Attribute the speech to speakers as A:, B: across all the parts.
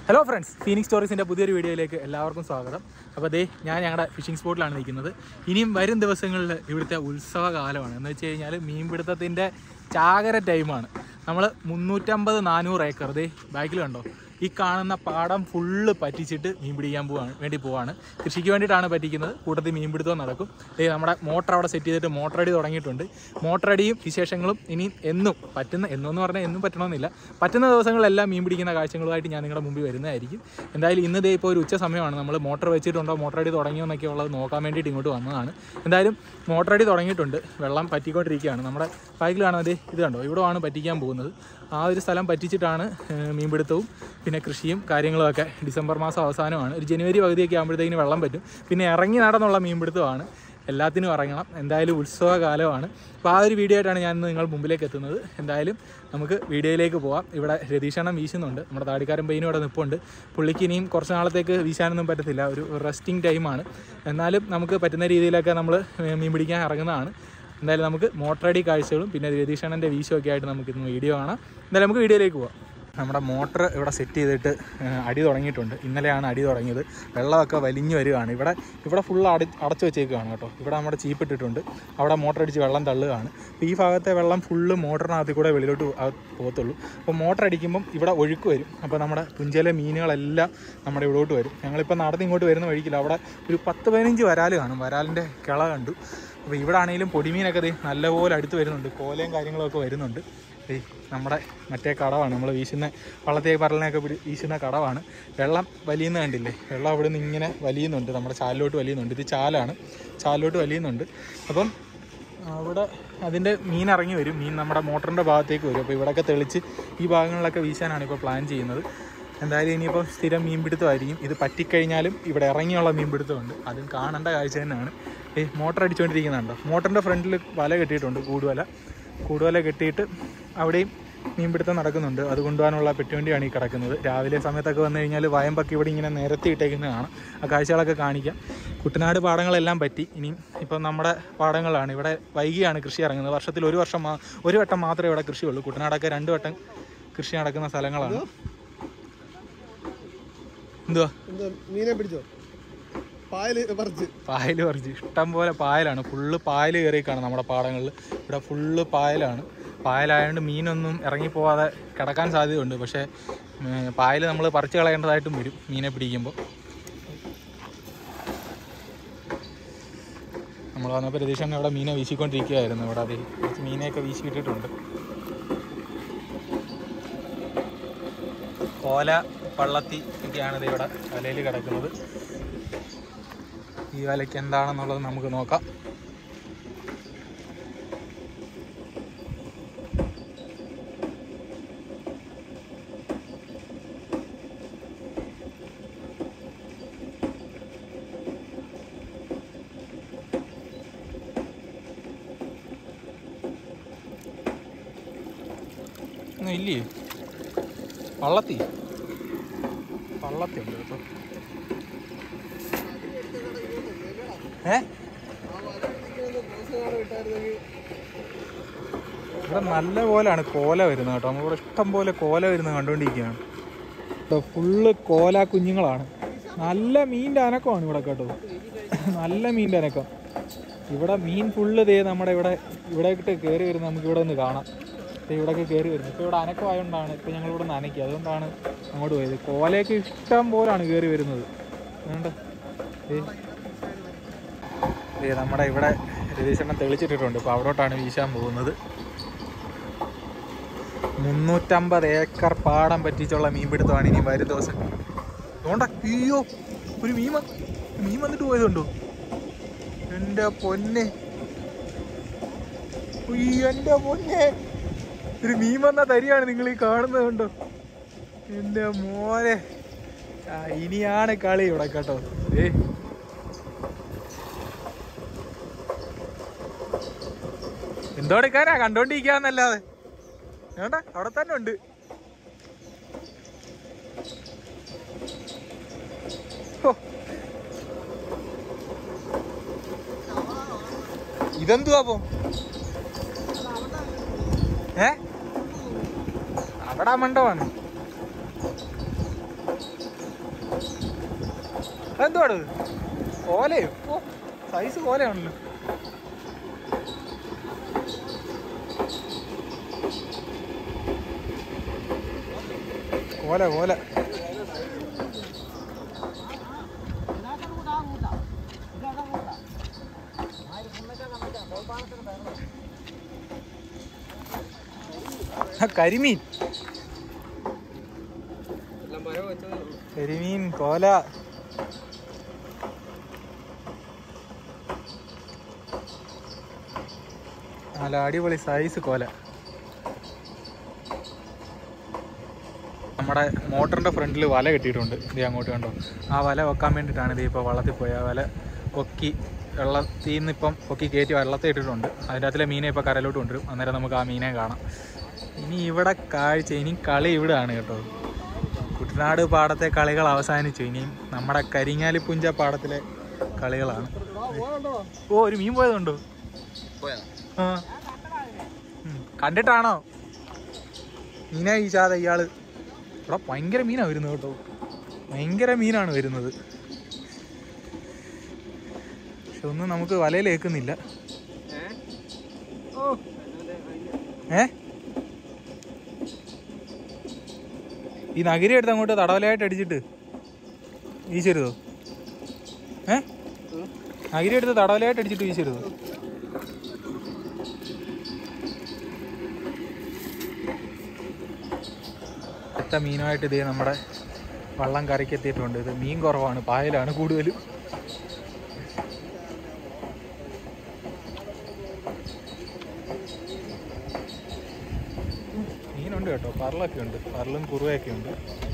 A: Hello friends Phoenix സ്റ്റോറീസിൻ്റെ പുതിയൊരു വീഡിയോയിലേക്ക് എല്ലാവർക്കും സ്വാഗതം അപ്പോൾ ദേ ഞാൻ ഞങ്ങളുടെ ഫിഷിംഗ് സ്പോട്ടിലാണ് നിൽക്കുന്നത് ഇനിയും വരും ദിവസങ്ങളിൽ ഇവിടുത്തെ ഉത്സവ കാലമാണ് എന്ന് വെച്ച് കഴിഞ്ഞാൽ മീൻപിടുത്തത്തിൻ്റെ ചാകര ടൈമാണ് നമ്മൾ മുന്നൂറ്റമ്പത് നാനൂറ് ഏക്കർ ദേ ബാക്കിൽ കണ്ടോ ഈ കാണുന്ന പാടം ഫുള്ള് പറ്റിച്ചിട്ട് മീൻ പിടിക്കാൻ പോവാണ് വേണ്ടി പോവാണ് കൃഷിക്ക് വേണ്ടിയിട്ടാണ് പറ്റിക്കുന്നത് കൂട്ടത്തിൽ മീൻ പിടുത്തവും നടക്കും ദേ നമ്മുടെ മോട്ടർ അവിടെ സെറ്റ് ചെയ്തിട്ട് മോട്ടർ അടി തുടങ്ങിയിട്ടുണ്ട് മോട്ടർ അടിയും വിശേഷങ്ങളും ഇനി എന്നും പറ്റുന്ന എന്നെന്ന് പറഞ്ഞാൽ എന്നും പറ്റണമെന്നില്ല പറ്റുന്ന ദിവസങ്ങളിലെല്ലാം മീൻ പിടിക്കുന്ന കാഴ്ചകളുമായിട്ട് ഞാൻ നിങ്ങളുടെ മുമ്പിൽ വരുന്നതായിരിക്കും എന്തായാലും ഇന്ന് ദേ ഇപ്പോൾ ഒരു ഉച്ച സമയമാണ് നമ്മൾ മോട്ടർ വെച്ചിട്ടുണ്ടോ മോട്ടർ അടി തുടങ്ങിയോ എന്നൊക്കെ ഉള്ളത് നോക്കാൻ വേണ്ടിയിട്ട് ഇങ്ങോട്ട് വന്നതാണ് എന്തായാലും മോട്ടർ അടി തുടങ്ങിയിട്ടുണ്ട് വെള്ളം പറ്റിക്കൊണ്ടിരിക്കുകയാണ് നമ്മുടെ ബൈക്കിലാണ് അതേ ഇത് കണ്ടോ ഇവിടെ ആണ് പറ്റിക്കാൻ പോകുന്നത് ആ ഒരു സ്ഥലം പറ്റിച്ചിട്ടാണ് ഏഹ്, മീൻപിടുത്തവും പിന്നെ കൃഷിയും കാര്യങ്ങളുമൊക്കെ ഡിസംബർ മാസം അവസാനമാണ് ഒരു ജനുവരി പകുതിയൊക്കെ ആകുമ്പോഴത്തേക്കിന് വെള്ളം പറ്റും പിന്നെ ഇറങ്ങി നടന്നുള്ള മീൻപിടുത്തമാണ് എല്ലാത്തിനും ഇറങ്ങണം എന്തായാലും ഉത്സവ കാലമാണ് അപ്പോൾ ആ ഒരു വീഡിയോ ആയിട്ടാണ് ഞാൻ ഇന്ന് നിങ്ങൾ മുമ്പിലേക്ക് എത്തുന്നത് എന്തായാലും നമുക്ക് വീഡിയോയിലേക്ക് പോവാം ഇവിടെ രതീഷണം വീശുന്നുണ്ട് നമ്മുടെ താടിക്കാരൻ പെയിനും ഇവിടെ നിൽപ്പുണ്ട് പുള്ളിക്ക് ഇനിയും കുറച്ച് നാളത്തേക്ക് വീശാനൊന്നും പറ്റത്തില്ല ഒരു റെസ്റ്റിംഗ് ടൈമാണ് എന്നാലും നമുക്ക് പറ്റുന്ന രീതിയിലൊക്കെ നമ്മൾ മീൻ പിടിക്കാൻ ഇറങ്ങുന്നതാണ് എന്തായാലും നമുക്ക് മോട്ടറടി കാഴ്ചകളും പിന്നെ രതീഷണൻ്റെ വീശുമൊക്കെ ആയിട്ട് നമുക്ക് ഇന്ന് വീഡിയോ കാണാം എന്തായാലും നമുക്ക് വീഡിയോയിലേക്ക് പോവാം നമ്മുടെ മോട്ടർ ഇവിടെ സെറ്റ് ചെയ്തിട്ട് ഏഹ്, അടി തുടങ്ങിയിട്ടുണ്ട് ഇന്നലെയാണ് അടി തുടങ്ങിയത് വെള്ളമൊക്കെ വലിഞ്ഞു വരികയാണ് ഇവിടെ ഇവിടെ ഫുൾ അടി അടച്ചു വെച്ചേക്കുകയാണ് കേട്ടോ ഇവിടെ നമ്മുടെ ചീപ്പ് ഇട്ടിട്ടുണ്ട് അവിടെ മോട്ടർ അടിച്ച് വെള്ളം തള്ളുകയാണ് അപ്പോൾ ഈ ഭാഗത്തെ വെള്ളം ഫുള്ള് മോട്ടറിനകത്ത് കൂടെ വെളിയിലോട്ട് ആ- പോകത്തുള്ളൂ അപ്പോൾ മോട്ടർ അടിക്കുമ്പം ഇവിടെ ഒഴുക്ക് വരും അപ്പോൾ നമ്മുടെ പുഞ്ചയിലെ മീനുകളെല്ലാം നമ്മുടെ ഇവിടോട്ട് വരും ഞങ്ങളിപ്പോൾ നടന്ന് ഇങ്ങോട്ട് വരുന്ന വഴിക്കില്ല അവിടെ ഒരു പത്ത് പതിനഞ്ച് വരാൽ കാണും വരാലിൻ്റെ കിള കണ്ടു അപ്പോൾ ഇവിടെ ആണെങ്കിലും പൊടിമീനൊക്കെ ദേ നല്ലപോലെ അടുത്ത് വരുന്നുണ്ട് കോലയും കാര്യങ്ങളൊക്കെ വരുന്നുണ്ട് ദേ നമ്മുടെ മറ്റേ കടവാണ് നമ്മൾ വീശുന്ന വള്ളത്തേ പറലിനെയൊക്കെ പിടി വീശുന്ന കടവാണ് വെള്ളം വലിയുന്ന കണ്ടില്ലേ വെള്ളം അവിടെ നിന്ന് ഇങ്ങനെ വലിയുന്നുണ്ട് നമ്മുടെ ചാലിലോട്ട് വലിയുന്നുണ്ട് ഇത് ചാലാണ് ചാലിലോട്ട് വലിയുന്നുണ്ട് അപ്പം അവിടെ അതിൻ്റെ മീൻ ഇറങ്ങി വരും മീൻ നമ്മുടെ മോട്ടറിൻ്റെ ഭാഗത്തേക്ക് വരും അപ്പോൾ ഇവിടെയൊക്കെ തെളിച്ച് ഈ ഭാഗങ്ങളിലൊക്കെ വീശാനാണ് ഇപ്പോൾ പ്ലാൻ ചെയ്യുന്നത് എന്തായാലും ഇനിയിപ്പോൾ സ്ഥിരം മീൻപിടുത്തമായിരിക്കും ഇത് പറ്റിക്കഴിഞ്ഞാലും ഇവിടെ ഇറങ്ങിയുള്ള മീൻപിടുത്തമുണ്ട് അതും കാണേണ്ട കാഴ്ച തന്നെയാണ് ഈ മോട്ടർ അടിച്ചുകൊണ്ടിരിക്കുന്നുണ്ടോ മോട്ടറിൻ്റെ ഫ്രണ്ടിൽ വല കെട്ടിയിട്ടുണ്ട് കൂടുവല കൂടുവല കെട്ടിയിട്ട് അവിടെയും മീൻപിടുത്തം നടക്കുന്നുണ്ട് അത് കൊണ്ടുപോകാനുള്ള പെട്ടിവണ്ടിയാണ് ഈ കിടക്കുന്നത് രാവിലെ സമയത്തൊക്കെ വന്നു കഴിഞ്ഞാൽ വയമ്പൊക്കെ ഇവിടെ ഇങ്ങനെ നിരത്തി ഇട്ടേക്കുന്നത് കാണാം ആ കാഴ്ചകളൊക്കെ കാണിക്കാം കുട്ടനാട് പാടങ്ങളെല്ലാം പറ്റി ഇനിയും ഇപ്പം നമ്മുടെ പാടങ്ങളാണ് ഇവിടെ വൈകിയാണ് കൃഷി ഇറങ്ങുന്നത് വർഷത്തിൽ ഒരു വർഷം മാ- ഒരു വട്ടം മാത്രമേ ഇവിടെ കൃഷിയുള്ളൂ കുട്ടനാടൊക്കെ രണ്ട് വട്ടം കൃഷി നടക്കുന്ന സ്ഥലങ്ങളാണ് എന്തുവാ
B: എന്താ മീനെ പിടിച്ചോ പായല് പറിച്ച്
A: പായൽ പറിച്ച് ഇഷ്ടം പോലെ പായലാണ് ഫുള്ള് പായൽ കയറിയേക്കാണ് നമ്മുടെ പാടങ്ങളിൽ ഇവിടെ ഫുള്ള് പായലാണ് പായലായതുകൊണ്ട് മീനൊന്നും ഇറങ്ങിപ്പോവാതെ കിടക്കാൻ സാധ്യതയുണ്ട് പക്ഷേ പായൽ നമ്മൾ പറിച്ച് കളയേണ്ടതായിട്ടും വരും മീനെ പിടിക്കുമ്പോൾ നമ്മൾ വന്നപ്പോൾ രതീഷൻ ഇവിടെ മീനെ വീശിക്കൊണ്ടിരിക്കുകയായിരുന്നു ഇവിടെ അത് കുറച്ച് മീനെയൊക്കെ വീശിയിട്ടിട്ടുണ്ട് കോല പള്ളത്തി ഒക്കെയാണ് ഇത് ഇവിടെ വലയിൽ കിടക്കുന്നത് ഈ വലയ്ക്ക് എന്താണെന്നുള്ളത് നമുക്ക് നോക്കാം ഒന്നും ഇല്ലേ വള്ളത്തി വള്ളത്തി ഉണ്ട് കേട്ടോ ഏ ഇവിടെ നല്ല പോലെയാണ് കോല വരുന്നത് കേട്ടോ നമ്മളിവിടെ ഇഷ്ടം പോലെ കോല വരുന്നത് കണ്ടുകൊണ്ടിരിക്കുകയാണ് കേട്ടോ ഫുള്ള് കോല കുഞ്ഞുങ്ങളാണ് നല്ല മീനിൻ്റെ അനക്കമാണ് ഇവിടെ കേട്ടോ നല്ല മീനിൻ്റെ അനക്കം ഇവിടെ മീൻ ഫുള്ള് ദേ നമ്മുടെ ഇവിടെ ഇവിടെ ഇട്ട് കയറി വരുന്നത് നമുക്ക് ഇവിടെ നിന്ന് കാണാം ദേ ഇവിടെയൊക്കെ കയറി വരുന്നത് ഇപ്പോൾ ഇവിടെ അനക്കമായതുകൊണ്ടാണ് ഇപ്പോൾ ഞങ്ങൾ ഇവിടെ നിന്ന് അനക്കി അതുകൊണ്ടാണ് അങ്ങോട്ട് പോയത് കോലയൊക്കെ ഇഷ്ടം പോലാണ് കയറി വരുന്നത് അതുകൊണ്ട് ദേ ദേ നമ്മുടെ ഇവിടെ രതീശണ്ണം തെളിച്ചിട്ടിട്ടുണ്ട് ഇപ്പോൾ അവിടോട്ടാണ് വീശാൻ പോകുന്നത് മുന്നൂറ്റമ്പത് ഏക്കർ പാടം പറ്റിച്ചുള്ള മീൻപിടുത്തമാണ് ഇനി വരും ദിവസം അതുകൊണ്ടാ അയ്യോ ഒരു മീൻ വന്ന് മീൻ വന്നിട്ട് പോയതുണ്ടോ എൻ്റെ പൊന്നെ ഉയ്യ്, എൻ്റെ പൊന്നെ ഒരു മീൻ വന്ന തരിയാണ് നിങ്ങൾ ഈ കാണുന്നത് കണ്ടോ എൻ്റെ മോനെ ആ, ഇനിയാണ് കളി ഇവിടെ കേട്ടോ ഏ എന്തോടെക്കാരാ കണ്ടോണ്ടിരിക്കാന്നല്ലാതെ വേണ്ട അവിടെ തന്നെ ഉണ്ട് ഹോ. ഇതെന്തുവാ അപ്പൊ ഏ അവിടെ ആ മണ്ഡപമാണ് എന്തുവാണ് കോലയോ ഓ സൈസ് കോലയാണല്ലോ കോല കോല ആ, കരിമീൻ കരിമീൻ കോല നല്ല അടിപൊളി സൈസ് കോല നമ്മുടെ മോട്ടറിന്റെ ഫ്രണ്ടിൽ വല കെട്ടിയിട്ടുണ്ട് ഇത് അങ്ങോട്ട് കണ്ടോ ആ വല വെക്കാൻ വേണ്ടിയിട്ടാണ് ഇത് ഇപ്പോൾ വള്ളത്തിൽ പോയി ആ വല പൊക്കി വെള്ളത്തിൽ നിന്ന് ഇപ്പം പൊക്കി കയറ്റി വെള്ളത്തിൽ ഇട്ടിട്ടുണ്ട് അതിൻ്റെ അകത്തിലെ മീനെ ഇപ്പോൾ കരയിലോട്ട് കൊണ്ടുവരും അന്നേരം നമുക്ക് ആ മീനെ കാണാം ഇനി ഇവിടെ കാഴ്ച ഇനി കളി ഇവിടെയാണ് കേട്ടോ കുട്ടനാട് പാടത്തെ കളികൾ അവസാനിച്ചു ഇനിയും നമ്മുടെ കരിങ്ങാലിപ്പുഞ്ച പാടത്തിലെ കളികളാണ് ഓ ഒരു മീൻ പോയതുണ്ടോ ആ ഉം. കണ്ടിട്ടാണോ മീനാ വീശാതെ ഇയാള് ഇവിടെ ഭയങ്കര മീനാ വരുന്നത് കേട്ടോ ഭയങ്കര മീനാണ് വരുന്നത് പക്ഷെ ഒന്നും നമുക്ക് വലയിലേക്കുന്നില്ല ഏ ഈ നഗരി എടുത്ത് അങ്ങോട്ട് തടവലയായിട്ട് അടിച്ചിട്ട് വീശരുതോ ഏ നഗരി എടുത്ത് തടവലയായിട്ട് അടിച്ചിട്ട് വീശരുതോ ഒറ്റ മീനുമായിട്ട് ഇതേ നമ്മുടെ വള്ളം കരയ്ക്ക് എത്തിയിട്ടുണ്ട് ഇത് മീൻ കുറവാണ് പായലാണ് കൂടുതലും മീനുണ്ട് കേട്ടോ പറലൊക്കെ ഉണ്ട് പറലും കുറുവയൊക്കെ ഉണ്ട്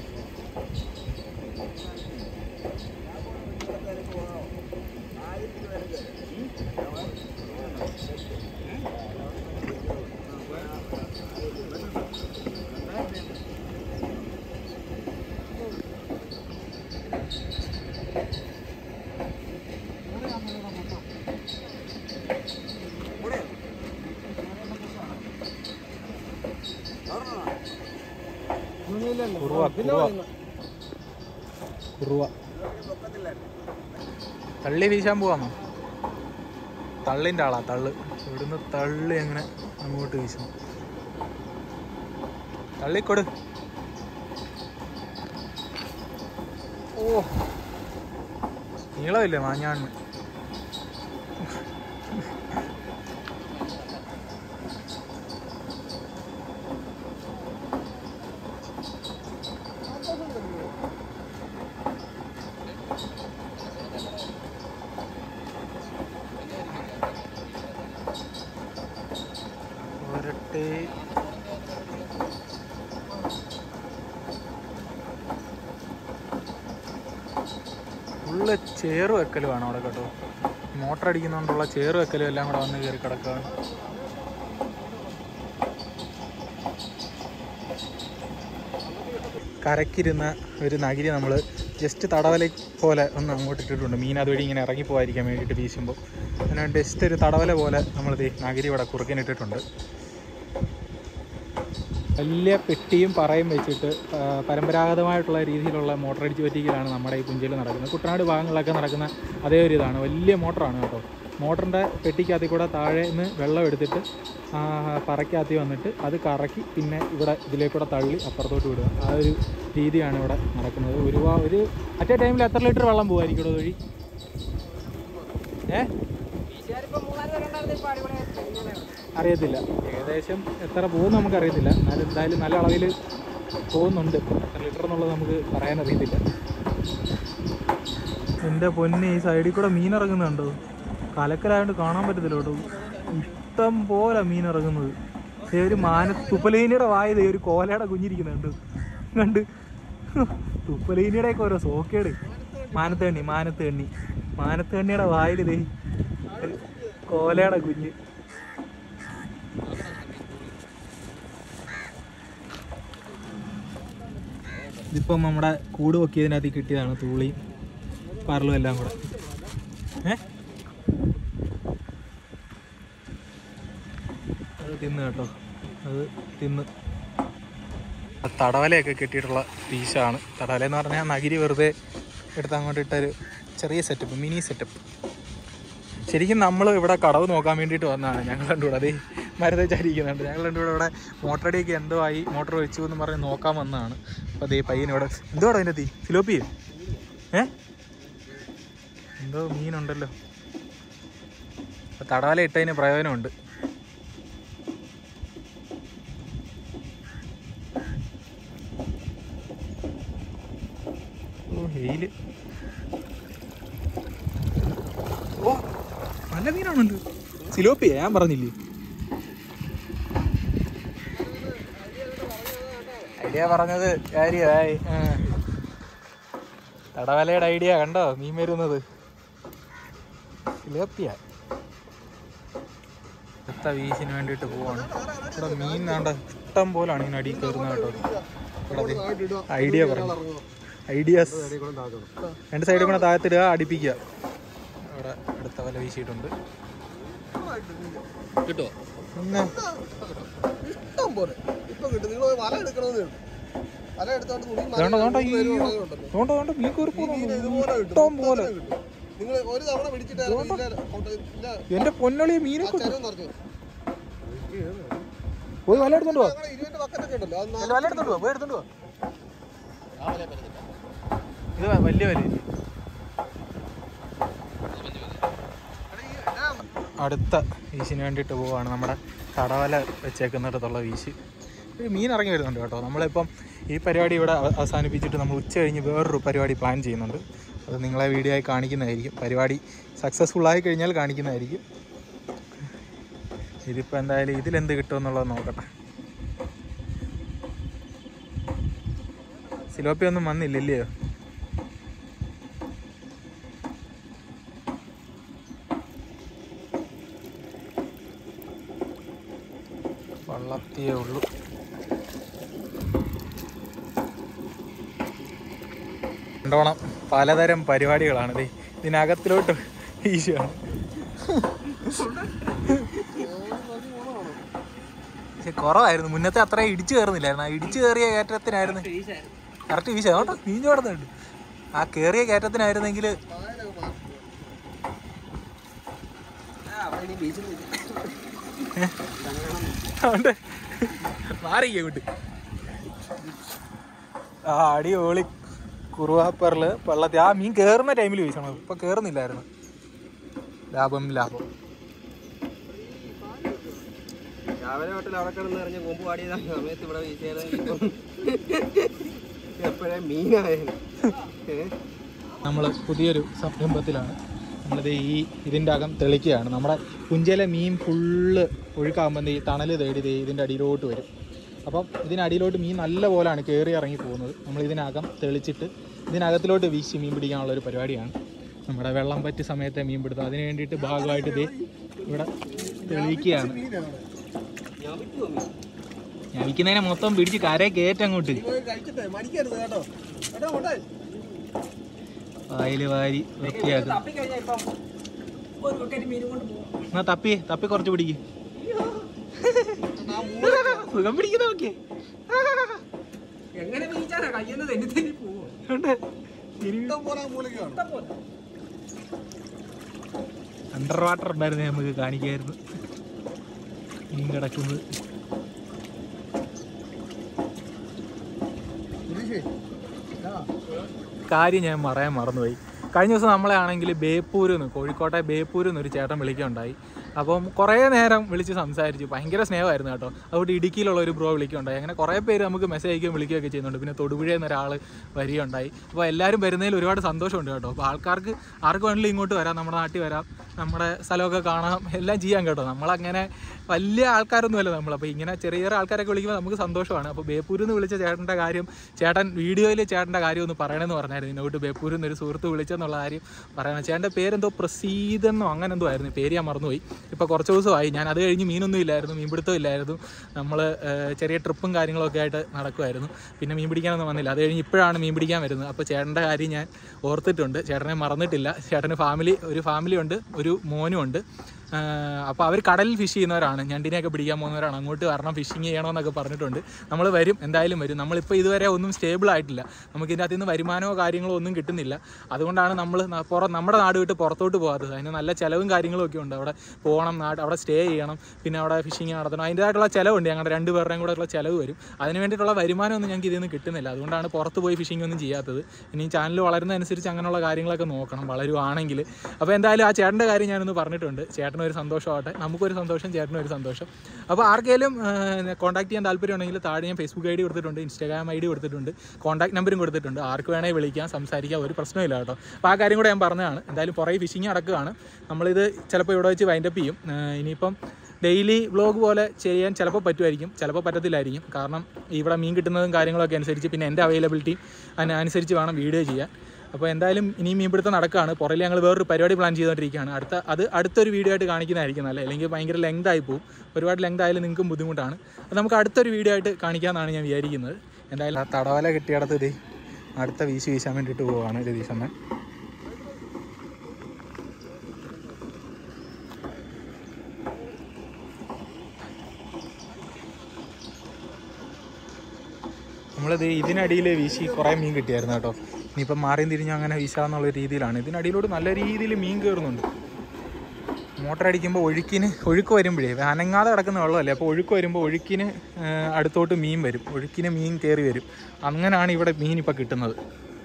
A: കുറുവ കുറുവ കുറുവ തള്ളി വീശാൻ പോവാമോ തള്ളിൻ്റെ ആളാ തള്ള് ഇവിടുന്ന് തള്ളി അങ്ങനെ അങ്ങോട്ട് വീശണം തള്ളിക്കൊട് ഓ നീളമില്ലേ മാഞ്ഞാണ് ഒരട്ടെ ഫുള്ള് ചേറ് വെക്കലും ആണ് അവിടെ കേട്ടോ മോട്ടർ അടിക്കുന്നതുകൊണ്ടുള്ള ചേറ് വെക്കലും എല്ലാം കൂടെ വന്ന് കയറി കിടക്കുകയാണ് കരക്കിരുന്ന ഒരു നഗരി നമ്മൾ ജസ്റ്റ് തടവല പോലെ ഒന്ന് അങ്ങോട്ട് ഇട്ടിട്ടുണ്ട് മീൻ അതുവഴി ഇങ്ങനെ ഇറങ്ങി പോകാതിരിക്കാൻ വേണ്ടിയിട്ട് വീശുമ്പോൾ അങ്ങനെ ജസ്റ്റ് ഒരു തടവല പോലെ നമ്മളിത് നഗരി ഇവിടെ കുറുക്കിനിട്ടിട്ടുണ്ട് വലിയ പെട്ടിയും പറയും വെച്ചിട്ട് ആ, പരമ്പരാഗതമായിട്ടുള്ള രീതിയിലുള്ള മോട്ടർ അടിച്ച് പറ്റിക്കലാണ് നമ്മുടെ ഈ പുഞ്ചയിൽ നടക്കുന്നത് കുട്ടനാട് ഭാഗങ്ങളിലൊക്കെ നടക്കുന്ന അതേ ഒരു ഇതാണ് വലിയ മോട്ടറാണ് കേട്ടോ മോട്ടറിൻ്റെ പെട്ടിക്കകത്തിൽ കൂടെ താഴെ നിന്ന് വെള്ളം എടുത്തിട്ട് ആ, പറയ്ക്കകത്ത് വന്നിട്ട് അത് കറക്കി പിന്നെ ഇവിടെ ഇതിലേക്കൂടെ തള്ളി അപ്പുറത്തോട്ട് വിടുക ആ ഒരു രീതിയാണ് ഇവിടെ നടക്കുന്നത് ഒരുപാട് ഒരു അറ്റേ ടൈമിൽ എത്ര ലിറ്റർ വെള്ളം പോകുമായിരിക്കും ഇവിടെ വഴി ഏ അറിയത്തില്ല ഏകദേശം എത്ര പോകുമെന്ന് നമുക്ക് അറിയത്തില്ല എന്നാലും എന്തായാലും നല്ല അളവിൽ പോകുന്നുണ്ട് എത്ര ലിറ്റർ എന്നുള്ളത് നമുക്ക് പറയാൻ അറിയത്തില്ല എൻ്റെ പൊന്നെ ഈ സൈഡിൽ കൂടെ മീൻ ഇറങ്ങുന്നുണ്ടോ കലക്കലായതുകൊണ്ട് കാണാൻ പറ്റത്തില്ല കേട്ടോ ഇഷ്ടം പോലെ മീൻ ഇറങ്ങുന്നത് ദേ ഒരു മാന തുപ്പലീനിയുടെ വായത് ഒരു കോലയുടെ കുഞ്ഞിരിക്കുന്നുണ്ട് കണ്ട് തുപ്പലീനിയുടെ ഒക്കെ ഓരോ സോക്കേട് മാനത്തേണ്ണി മാനത്തേണ്ണി മാനത്തേണ്ണിയുടെ വായിൽ ദേ ഒരു കോലയുടെ കുഞ്ഞ് ഇതിപ്പം നമ്മുടെ കൂട് പൊക്കിയതിനകത്ത് കിട്ടിയതാണ് തൂളിയും പറലും എല്ലാം കൂടെ ഏ അത് തിന്ന് കേട്ടോ അത് തിന്ന് തടവലയൊക്കെ കെട്ടിയിട്ടുള്ള പീശാണ് തടവല എന്ന് പറഞ്ഞാൽ നഗരി വെറുതെ എടുത്ത് അങ്ങോട്ട് ഇട്ടൊരു ചെറിയ സെറ്റപ്പ് മിനി സെറ്റപ്പ് ശരിക്കും നമ്മൾ ഇവിടെ കടവ് നോക്കാൻ വേണ്ടിയിട്ട് വന്നതാണ് ഞങ്ങൾ രണ്ടുകൂടെ അതേ മരുന്ന് ചരിക്കുന്നുണ്ട് ഞങ്ങൾ രണ്ടുകൂടെ ഇവിടെ മോട്ടറടിയൊക്കെ എന്തോ ആയി മോട്ടർ വെച്ചു എന്ന് പറഞ്ഞ് നോക്കാൻ വന്നതാണ് അപ്പോൾ അതേ പയ്യൻ ഇവിടെ എന്തുവാടോ അതിൻ്റെ തീ ഫിലോപ്പി ഏ എന്തോ മീനുണ്ടല്ലോ അപ്പോൾ തടാല ഇട്ടതിന് പ്രയോജനമുണ്ട് ഓ വെയില് ഓ നല്ല മീനാണല്ലോ സിലോപ്പിയ ഞാൻ പറഞ്ഞില്ലേ ഐഡിയ പറഞ്ഞത് കാര്യമായി തടവലയുടെ ഐഡിയ കണ്ടോ മീൻ വരുന്നത് സിലോപ്പിയ അടുത്ത വീശിന് വേണ്ടിയിട്ട് പോവാണ് ഇവിടെ മീൻ വേണ്ട ഇഷ്ടം പോലാണ് ഇങ്ങനെ അടിയിൽ കയറുന്നത് കേട്ടോ ഇവിടെ ഐഡിയ പറഞ്ഞു ഐഡിയാസ് രണ്ട് സൈഡിൽ കൂടെ താഴത്തിടുക അടിപ്പിക്കുക അവിടെ അടുത്ത വല വീശിയിട്ടുണ്ട്
B: കിട്ടോ
A: പിന്നെ
B: ഇഷ്ടം പോലെ ഇപ്പൊ കിട്ടും നിങ്ങൾ വല എടുക്കണമെന്ന് വല എടുത്തോണ്ട് തുണി
A: അതുകൊണ്ട് അതുകൊണ്ട് അയ്യോ
B: ഉണ്ടല്ലോ
A: അതുകൊണ്ട് അതുകൊണ്ട് മീൻ കയറി പോകുന്നുണ്ട്
B: ഇതുപോലെ കിട്ടും
A: ഇഷ്ടം പോലെ
B: നിങ്ങൾ ഒരു തവണ പിടിച്ചിട്ട് ഇല്ല ഇല്ല
A: എന്റെ പൊന്നളി മീനൊക്കെ
B: ചെലവ് നിറഞ്ഞു
A: പോയി വല എടുത്തോണ്ട് പോവാ
B: ഞങ്ങളുടെ ഇരുവിന്റെ ബക്കറ്റൊക്കെ ഉണ്ടല്ലോ അത്
A: എന്റെ വല എടുത്തോണ്ട് പോവാ പോയി എടുത്തോണ്ട് പോവാ ഇത് വ- വലിയ വല അടുത്ത വീശിന് വേണ്ടിയിട്ട് പോവാണ് നമ്മുടെ കടവല വെച്ചേക്കുന്നിടത്തുള്ള വീശ് ഒരു മീൻ ഇറങ്ങി വരുന്നുണ്ട് കേട്ടോ നമ്മളിപ്പം ഈ പരിപാടി ഇവിടെ അവ- അവസാനിപ്പിച്ചിട്ട് നമ്മൾ ഉച്ച കഴിഞ്ഞ് വേറൊരു പരിപാടി പ്ലാൻ ചെയ്യുന്നുണ്ട് അത് നിങ്ങളെ വീഡിയോ ആയി കാണിക്കുന്നതായിരിക്കും പരിപാടി സക്സസ്ഫുൾ ആയി കഴിഞ്ഞാൽ കാണിക്കുന്നതായിരിക്കും ഇതിപ്പോൾ എന്തായാലും ഇതിലെന്ത് കിട്ടുമെന്നുള്ളത് നോക്കട്ടെ സിലോപ്പി ഒന്നും വന്നില്ലല്ലയോ വള്ളത്തിയേ ഉള്ളൂ കണ്ടോണം പലതരം പരിപാടികളാണ് ദേ ഇതിനകത്തിലോട്ട് വീശുകയാണ് പക്ഷെ കുറവായിരുന്നു മുന്നത്തെ അത്രയും ഇടിച്ചു കയറുന്നില്ലായിരുന്നു ആ ഇടിച്ചു കയറിയ കയറ്റത്തിനായിരുന്നു കറക്റ്റ് വീശ അതുകൊണ്ടോ നീഞ്ഞു കിടന്നുണ്ട് ആ കയറിയ കയറ്റത്തിനായിരുന്നെങ്കിൽ അതുകൊണ്ട് മാറിക്കേ വിട്ട് ആ അടിപൊളി കുറുവാപ്പറില് വെള്ളത്തിൽ ആ മീൻ കയറുന്ന ടൈമിൽ വീശണം ഇപ്പൊ കയറുന്നില്ലായിരുന്നു ലാഭം ലാഭം
C: രാവിലെ തൊട്ടിൽ അവിടെ കിടന്ന് ഇറങ്ങി കൊമ്പ് പാടിയതാ സമയത്ത് ഇവിടെ വീശിയാലും എപ്പോഴേ മീനായാലും
A: നമ്മൾ പുതിയൊരു സംരംഭത്തിലാണ് നമ്മളിത് ഈ ഇതിൻ്റെ അകം തെളിക്കുകയാണ് നമ്മുടെ പുഞ്ചയിലെ മീൻ ഫുള്ള് ഒഴുക്കാകുമ്പോൾ ഈ തണൽ തേടി ദേ ഇതിൻ്റെ അടിയിലോട്ട് വരും അപ്പം ഇതിനടിയിലോട്ട് മീൻ നല്ല പോലാണ് കയറി ഇറങ്ങി പോകുന്നത് നമ്മൾ ഇതിനകം തെളിച്ചിട്ട് ഇതിനകത്തിലോട്ട് വീശി മീൻ പിടിക്കാനുള്ള ഒരു പരിപാടിയാണ് നമ്മുടെ വെള്ളം പറ്റി സമയത്തെ മീൻ പിടുത്തം അതിന് വേണ്ടിയിട്ട് ഭാഗമായിട്ട് ഇത് ഇവിടെ തെളിയിക്കുകയാണ്
C: ഞാൻ വിൽക്കുമോ മീൻ
A: ഞാൻ വിൽക്കുന്നതിനെ മൊത്തം പിടിച്ച് കരയെ കയറ്റങ്ങോട്ട്
B: കഴിച്ചിട്ടേ മടിക്കരുത് കേട്ടോ കേട്ടോ കൊണ്ടേ
A: വായിൽ വാരി വൃത്തിയാക്കും
C: തപ്പിക്കഴിഞ്ഞാൽ ഇപ്പം ഒരു ബക്കറ്റ് മീൻ കൊണ്ട് പോകും
A: എന്നാ തപ്പി തപ്പി കുറച്ച് പിടിക്ക് സുഖം പിടിക്കുന്ന നോക്കിയേ
C: എങ്ങനെ വീശാനാ കയ്യെന്ന് തെന്നി തെന്നി പോവും
B: ഇഷ്ടം പോലെ മൂലക്കാണ്
A: അണ്ടർ വാട്ടർ ഉണ്ടായിരുന്നു നമുക്ക് കാണിക്കായിരുന്നു മീൻ കിടക്കുന്നത് കാര്യം ഞാൻ പറയാൻ മറന്നുപോയി കഴിഞ്ഞ ദിവസം നമ്മളെ ആണെങ്കിൽ ബേപ്പൂരിൽ നിന്ന് കോഴിക്കോട്ടെ ബേപ്പൂരിൽ നിന്ന് ഒരു ചേട്ടൻ വിളിക്കുകയുണ്ടായി അപ്പം കുറേ നേരം വിളിച്ച് സംസാരിച്ചു ഭയങ്കര സ്നേഹമായിരുന്നു കേട്ടോ അതുകൊണ്ട് ഇടുക്കിയിലുള്ള ഒരു ബ്രോ വിളിക്കുകയുണ്ടായി അങ്ങനെ കുറേ പേര് നമുക്ക് മെസ്സേജ് അയക്കുകയും വിളിക്കുകയൊക്കെ ചെയ്യുന്നുണ്ട് പിന്നെ തൊടുപുഴയിൽ നിന്ന് ഒരാൾ വരികയുണ്ടായി അപ്പോൾ എല്ലാവരും വരുന്നതിൽ ഒരുപാട് സന്തോഷമുണ്ട് കേട്ടോ അപ്പോൾ ആൾക്കാർക്ക് ആർക്ക് വേണമെങ്കിലും ഇങ്ങോട്ട് വരാം നമ്മുടെ നാട്ടിൽ വരാം നമ്മുടെ സ്ഥലമൊക്കെ കാണാം എല്ലാം ചെയ്യാം കേട്ടോ നമ്മളങ്ങനെ വലിയ ആൾക്കാരൊന്നുമല്ല നമ്മൾ അപ്പോൾ ഇങ്ങനെ ചെറിയ ചെറിയ ആൾക്കാരൊക്കെ വിളിക്കുമ്പോൾ നമുക്ക് സന്തോഷമാണ് അപ്പോൾ ബേപ്പൂരിൽ നിന്ന് വിളിച്ച ചേട്ടൻ്റെ കാര്യം ചേട്ടൻ വീഡിയോയിൽ ചേട്ടൻ്റെ കാര്യം ഒന്ന് പറയണമെന്ന് പറഞ്ഞായിരുന്നു ഇന്നോട്ട് ബേപ്പൂരിൽ നിന്ന് ഒരു സുഹൃത്ത് വിളിച്ചെന്നുള്ള കാര്യം പറയണം ചേട്ടൻ്റെ പേരെന്തോ പ്രസീതെന്നോ അങ്ങനെ എന്തോ ആയിരുന്നു പേര് ഞാൻ മറന്നുപോയി ഇപ്പോൾ കുറച്ച് ദിവസമായി ഞാൻ അത് കഴിഞ്ഞ് മീനൊന്നും ഇല്ലായിരുന്നു മീൻ പിടുത്തം ഇല്ലായിരുന്നു നമ്മൾ ചെറിയ ട്രിപ്പും കാര്യങ്ങളൊക്കെ ആയിട്ട് നടക്കുമായിരുന്നു പിന്നെ മീൻ പിടിക്കാനൊന്നും വന്നില്ല അത് കഴിഞ്ഞ് ഇപ്പോഴാണ് മീൻ പിടിക്കാൻ വരുന്നത് അപ്പോൾ ചേട്ടൻ്റെ കാര്യം ഞാൻ ഓർത്തിട്ടുണ്ട് ചേട്ടനെ മറന്നിട്ടില്ല ചേട്ടന് ഫാമിലി ഒരു ഫാമിലി ഉണ്ട് ഒരു മോനും ഉണ്ട് അപ്പോൾ അവർ കടലിൽ ഫിഷ് ചെയ്യുന്നവരാണ് ഞണ്ടിനെയൊക്കെ പിടിക്കാൻ പോകുന്നവരാണ് അങ്ങോട്ട് വരണം ഫിഷിങ് ചെയ്യണമെന്നൊക്കെ പറഞ്ഞിട്ടുണ്ട് നമ്മൾ വരും എന്തായാലും വരും നമ്മളിപ്പോൾ ഇതുവരെ ഒന്നും സ്റ്റേബിൾ ആയിട്ടില്ല നമുക്ക് ഇതിൻ്റെ അകത്ത് നിന്ന് വരുമാനമോ കാര്യങ്ങളോ ഒന്നും കിട്ടുന്നില്ല അതുകൊണ്ടാണ് നമ്മൾ പുറം നമ്മുടെ നാട് വിട്ട് പുറത്തോട്ട് പോകാത്തത് അതിന് നല്ല ചിലവും കാര്യങ്ങളും ഒക്കെ ഉണ്ട് അവിടെ പോകണം നാട് അവിടെ സ്റ്റേ ചെയ്യണം പിന്നെ അവിടെ ഫിഷിങ് നടത്തണം അതിൻ്റെതായിട്ടുള്ള ചിലവുണ്ട് ഞങ്ങളുടെ രണ്ട് പേരുടെയും കൂടെ ഉള്ള ചിലവ് വരും അതിന് വേണ്ടിയിട്ടുള്ള വരുമാനമൊന്നും ഞങ്ങൾക്ക് ഇതിൽ നിന്ന് കിട്ടുന്നില്ല അതുകൊണ്ടാണ് പുറത്ത് പോയി ഫിഷിംഗ് ഒന്നും ചെയ്യാത്തത് ഇനി ചാനൽ വളരുന്നതനുസരിച്ച് അങ്ങനെയുള്ള കാര്യങ്ങളൊക്കെ നോക്കണം വളരുവാണെങ്കിൽ അപ്പോൾ എന്തായാലും ആ ചേട്ടൻ്റെ കാര്യം ഞാനൊന്ന് പറഞ്ഞിട്ടുണ്ട് ചേട്ടനും ഒരു സന്തോഷമാവട്ടെ നമുക്കൊരു സന്തോഷം ചേട്ടനും ഒരു സന്തോഷം അപ്പോൾ ആർക്കെങ്കിലും കോൺടാക്ട് ചെയ്യാൻ താല്പര്യമുണ്ടെങ്കിൽ താഴെ ഞാൻ ഫേസ്ബുക്ക് ഐ ഡി കൊടുത്തിട്ടുണ്ട് ഇൻസ്റ്റാഗ്രാം ഐ ഡി കൊടുത്തിട്ടുണ്ട് കോൺടാക്ട് നമ്പറും കൊടുത്തിട്ടുണ്ട് ആർക്ക് വേണമെങ്കിൽ വിളിക്കാം സംസാരിക്കാം ഒരു പ്രശ്നമില്ല കേട്ടോ അപ്പോൾ ആ കാര്യം കൂടെ ഞാൻ പറഞ്ഞതാണ് എന്തായാലും പുറകെ ഫിഷിംഗ് നടക്കുകയാണ് നമ്മളിത് ചിലപ്പോൾ ഇവിടെ വെച്ച് വൈൻഡപ്പ് ചെയ്യും ഏഹ് ഇനിയിപ്പം ഡെയിലി വ്ളോഗ് പോലെ ചെയ്യാൻ ചിലപ്പോൾ പറ്റുമായിരിക്കും ചിലപ്പോൾ പറ്റത്തില്ലായിരിക്കും കാരണം ഇവിടെ മീൻ കിട്ടുന്നതും കാര്യങ്ങളൊക്കെ അനുസരിച്ച് പിന്നെ എൻ്റെ അവൈലബിലിറ്റി അതിനനുസരിച്ച് വേണം വീഡിയോ ചെയ്യാൻ അപ്പോൾ എന്തായാലും ഇനി മീൻപിടുത്തം നടക്കുകയാണ് പുറകിൽ ഞങ്ങൾ വേറൊരു പരിപാടി പ്ലാൻ ചെയ്തുകൊണ്ടിരിക്കുകയാണ് അടുത്ത അത് അടുത്തൊരു വീഡിയോ ആയിട്ട് കാണിക്കുന്നതായിരിക്കും നല്ലത് അല്ലെങ്കിൽ ഭയങ്കര ലെങ്ത് ആയി പോകും ഒരുപാട് ലെങ്ത് ആയാലും നിങ്ങൾക്കും ബുദ്ധിമുട്ടാണ് അത് നമുക്ക് അടുത്തൊരു വീഡിയോ ആയിട്ട് കാണിക്കാമെന്നാണ് ഞാൻ വിചാരിക്കുന്നത് എന്തായാലും ആ തടവല കിട്ടിയിടത്ത് ഇത് അടുത്ത വീശി വീശാൻ വേണ്ടിയിട്ട് പോവുകയാണ് രതീശമ്മൻ നമ്മളിത് ഇതിനടിയിൽ വീശി കുറേ മീൻ കിട്ടിയായിരുന്നു കേട്ടോ ഇനിയിപ്പം മാറിയും തിരിഞ്ഞും അങ്ങനെ വീശാന്നുള്ള രീതിയിലാണ് ഇതിനടിയിലോട്ട് നല്ല രീതിയിൽ മീൻ കയറുന്നുണ്ട് മോട്ടർ അടിക്കുമ്പോൾ ഒഴുക്കിന് ഒഴുക്ക് വരുമ്പോഴേ അനങ്ങാതെ കിടക്കുന്ന വെള്ളമല്ലേ അപ്പോൾ ഒഴുക്ക് വരുമ്പോൾ ഒഴുക്കിന് ആ, അടുത്തോട്ട് മീൻ വരും ഒഴുക്കിന് മീൻ കയറി വരും അങ്ങനെയാണ് ഇവിടെ മീൻ ഇപ്പോൾ കിട്ടുന്നത്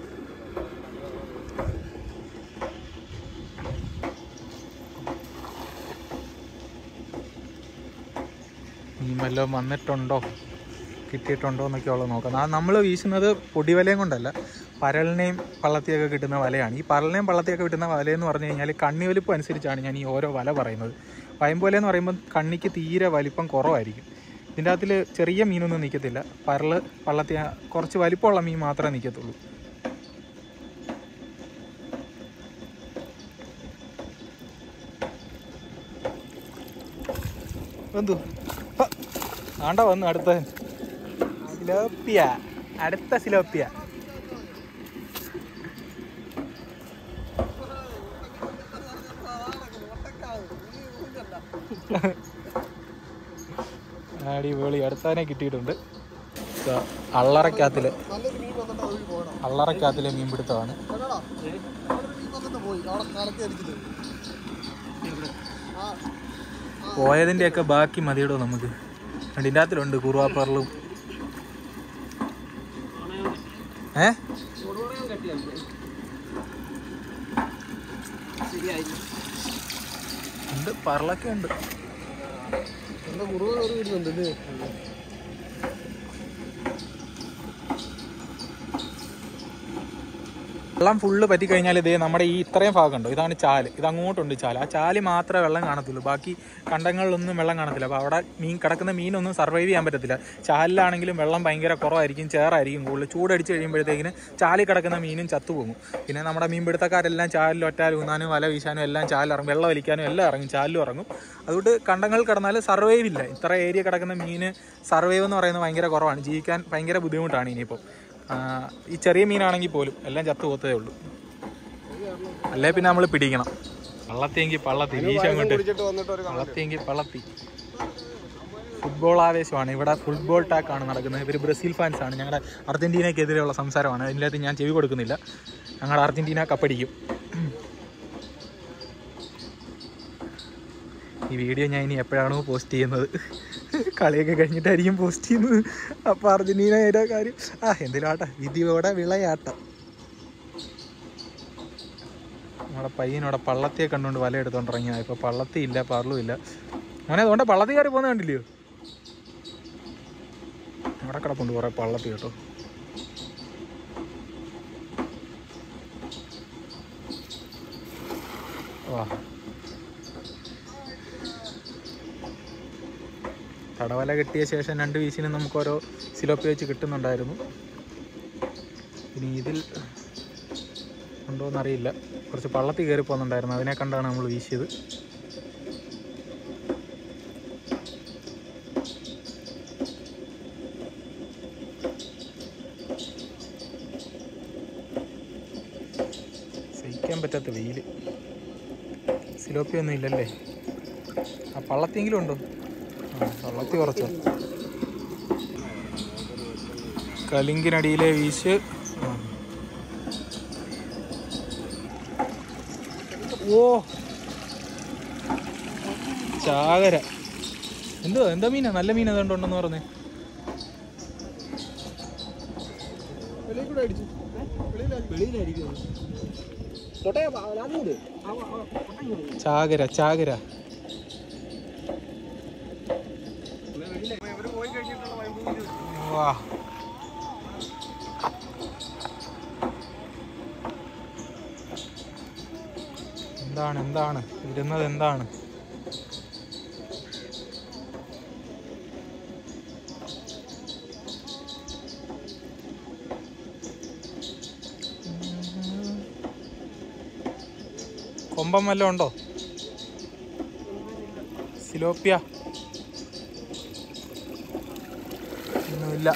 A: മീൻ വല്ലതും വന്നിട്ടുണ്ടോ കിട്ടിയിട്ടുണ്ടോ എന്നൊക്കെ ഉള്ളത് നോക്കാം ആ നമ്മൾ വീശുന്നത് പൊടിവലയും കൊണ്ടല്ല പരലിനെയും പള്ളത്തിയൊക്കെ കിട്ടുന്ന വലയാണ് ഈ പരലിനെയും പള്ളത്തിയൊക്കെ കിട്ടുന്ന വലയെന്ന് പറഞ്ഞു കഴിഞ്ഞാൽ കണ്ണി വലിപ്പം അനുസരിച്ചാണ് ഞാൻ ഈ ഓരോ വല പറയുന്നത് വയമ്പുല എന്ന് പറയുമ്പോൾ കണ്ണിക്ക് തീരെ വലിപ്പം കുറവായിരിക്കും ഇതിൻ്റെ അകത്തിൽ ചെറിയ മീനൊന്നും നിൽക്കത്തില്ല പരല് പള്ളത്തി കുറച്ച് വലിപ്പമുള്ള മീൻ മാത്രമേ നിൽക്കത്തുള്ളൂ എന്തു ആണ്ട വന്നു അടുത്ത സിലോപ്പിയ അടുത്ത സിലോപ്പിയ അടിപൊളി അടുത്തതിനെ കിട്ടിയിട്ടുണ്ട് ഇതാ അള്ളറക്കകത്തില്
B: നല്ലൊരു മീൻ വന്നിട്ട് ഒഴുകി പോകണം
A: അള്ളറക്കകത്തിലെ മീൻപിടുത്തമാണ്
B: കേട്ടോടാ നല്ലൊരു മീൻ വന്നിട്ട് പോയി അവിടെ കലക്കി അടിച്ചിട്ട് ആ
A: പോയതിൻ്റെയൊക്കെ ബാക്കി മതിയിടോ നമുക്ക് ഇതിൻ്റെ അകത്തിലുണ്ട് കുറുവാപ്പറലും ഏ
C: ചൂടുവെള്ളം കട്ടിയാണ് ശരിയായി
A: ഉണ്ട് പറളൊക്കെ ഉണ്ട്
B: എന്റെ കുറുവ കയറി വരുന്നുണ്ട് ഇത്
A: വെള്ളം ഫുള്ള് പറ്റിക്കഴിഞ്ഞാൽ ഇതേ നമ്മുടെ ഈ ഇത്രയും ഭാഗം ഉണ്ടോ ഇതാണ് ചാല് ഇത് അങ്ങോട്ടുണ്ട് ചാല് ആ ചാല് മാത്രമേ വെള്ളം കാണത്തുള്ളൂ ബാക്കി കണ്ടങ്ങളിലൊന്നും വെള്ളം കാണത്തില്ല അപ്പോൾ അവിടെ മീൻ കിടക്കുന്ന മീനൊന്നും സർവൈവ് ചെയ്യാൻ പറ്റത്തില്ല ചാലിലാണെങ്കിലും വെള്ളം ഭയങ്കര കുറവായിരിക്കും ചേറായിരിക്കും കൂടുതൽ ചൂടടിച്ച് കഴിയുമ്പോഴത്തേക്കിന് ചാലിൽ കിടക്കുന്ന മീനും ചത്തുപോകും പിന്നെ നമ്മുടെ മീൻപിടുത്തക്കാരെല്ലാം ചാലിൽ ഒറ്റാൽ ഊന്നാനും വല വീശാനും എല്ലാം ചാലിലിറങ്ങും വെള്ളം വലിക്കാനും എല്ലാം ഇറങ്ങും ചാലിലും ഇറങ്ങും അതുകൊണ്ട് കണ്ടങ്ങൾ കിടന്നാൽ സർവൈവ് ഇല്ല ഇത്ര ഏരിയ കിടക്കുന്ന മീന് സർവൈവ് എന്ന് പറയുന്നത് ഭയങ്കര കുറവാണ് ജീവിക്കാൻ ഭയങ്കര ബുദ്ധിമുട്ടാണ് ഇനിയിപ്പോൾ ആ, ഈ ചെറിയ മീനാണെങ്കിൽ പോലും എല്ലാം ചത്തു പോത്തതേ ഉള്ളൂ അല്ലേ പിന്നെ നമ്മൾ പിടിക്കണം പള്ളത്തിയെങ്കിൽ പള്ളത്തി വീശ അങ്ങോട്ട്
B: പിടിച്ചിട്ട് വന്നിട്ട് ഒരു
A: പള്ളത്തിയെങ്കിൽ പള്ളത്തി ഫുട്ബോൾ ആവേശമാണ് ഇവിടെ ഫുട്ബോൾ ടാക്കാണ് നടക്കുന്നത് ഇവർ ബ്രസീൽ ഫാൻസ് ആണ് ഞങ്ങളുടെ അർജന്റീനയ്ക്കെതിരെയുള്ള സംസാരമാണ് അതിൻ്റെ അകത്ത് ഞാൻ ചെവി കൊടുക്കുന്നില്ല ഞങ്ങളുടെ അർജന്റീന കപ്പടിക്കും ഈ വീഡിയോ ഞാൻ ഇനി എപ്പോഴാണോ പോസ്റ്റ് ചെയ്യുന്നത് കളിയൊക്കെ കഴിഞ്ഞിട്ടായിരിക്കും പോസ്റ്റ് ചെയ്യുന്നത് അപ്പോൾ അർജന്റീനയുടെ കാര്യം ആ എന്തിലും ആട്ടെ വിധിയോടെ വിളയാട്ടം നമ്മുടെ പയ്യനോടെ പള്ളത്തിയെ കണ്ടുകൊണ്ട് വല എടുത്തോണ്ട് ഇറങ്ങിയ ഇപ്പോൾ പള്ളത്തി ഇല്ല പറളും ഇല്ല മോനെ അതുകൊണ്ട് പള്ളത്തി കയറി പോകുന്ന കണ്ടില്ലയോ അവിടെ കിടപ്പുണ്ട് കുറേ പള്ളത്തി കേട്ടോ വാ തടവല കെട്ടിയ ശേഷം രണ്ട് വീശിന് നമുക്ക് ഓരോ സിലോപ്പി വെച്ച് കിട്ടുന്നുണ്ടായിരുന്നു ഇനി ഇതിൽ ഉണ്ടോയെന്നറിയില്ല കുറച്ച് പള്ളത്തിൽ കയറി പോകുന്നുണ്ടായിരുന്നു അതിനെ കണ്ടാണ് നമ്മൾ വീശിയത് സഹിക്കാൻ പറ്റാത്ത വെയിൽ സിലോപ്പി ഒന്നും ഇല്ലല്ലേ ആ പള്ളത്തിയെങ്കിലും ഉണ്ടോ ആ പള്ളത്തി കുറച്ചോ കലിങ്കിനടിയിലെ വീശ് ആ. ഓ ചാകര എന്തോ എന്താ മീനാ നല്ല മീൻ അതുകൊണ്ടെന്ന് പറഞ്ഞേ
B: വെളിയിൽ കൂടെ അടിച്ചു വെളിയിലായിരിക്കും
A: ചാകര ചാകര വാ എന്താണ് എന്താണ് ഇരുന്നത് എന്താണ് കൊമ്പം വല്ലതും ഉണ്ടോ സിലോപ്പിയ ഒന്നുമില്ല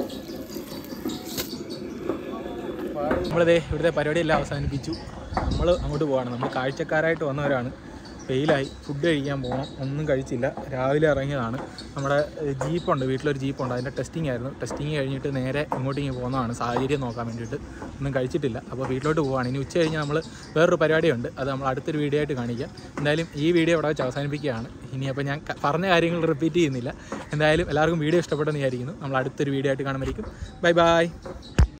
A: നമ്മളിതേ ഇവിടുത്തെ പരിപാടിയെല്ലാം അവസാനിപ്പിച്ചു നമ്മൾ അങ്ങോട്ട് പോവാണ് നമ്മൾ കാഴ്ചക്കാരായിട്ട് വന്നവരാണ് ഫെയിലായി ഫുഡ് കഴിക്കാൻ പോകണം ഒന്നും കഴിച്ചില്ല രാവിലെ ഇറങ്ങിയതാണ് നമ്മുടെ ഏഹ്, ജീപ്പുണ്ട് വീട്ടിലൊരു ജീപ്പുണ്ട് അതിൻ്റെ ടെസ്റ്റിംഗ് ആയിരുന്നു ടെസ്റ്റിംഗ് കഴിഞ്ഞിട്ട് നേരെ ഇങ്ങോട്ട് ഇങ്ങനെ പോകുന്നതാണ് സാഹചര്യം നോക്കാൻ വേണ്ടിയിട്ട് ഒന്നും കഴിച്ചിട്ടില്ല അപ്പോൾ വീട്ടിലോട്ട് പോവാണ് ഇനി ഉച്ച കഴിഞ്ഞ് നമ്മൾ വേറൊരു പരിപാടിയുണ്ട് അത് നമ്മൾ അടുത്തൊരു വീഡിയോ ആയിട്ട് കാണിക്കാം എന്തായാലും ഈ വീഡിയോ ഇവിടെ വെച്ച് അവസാനിപ്പിക്കുകയാണ് ഇനി അപ്പോൾ ഞാൻ ക- പറഞ്ഞ കാര്യങ്ങൾ റിപ്പീറ്റ് ചെയ്യുന്നില്ല എന്തായാലും എല്ലാവർക്കും വീഡിയോ ഇഷ്ടപ്പെട്ടെന്ന് വിചാരിക്കുന്നു നമ്മൾ അടുത്തൊരു വീഡിയോ ആയിട്ട് കാണുമായിരിക്കും ബൈ ബൈ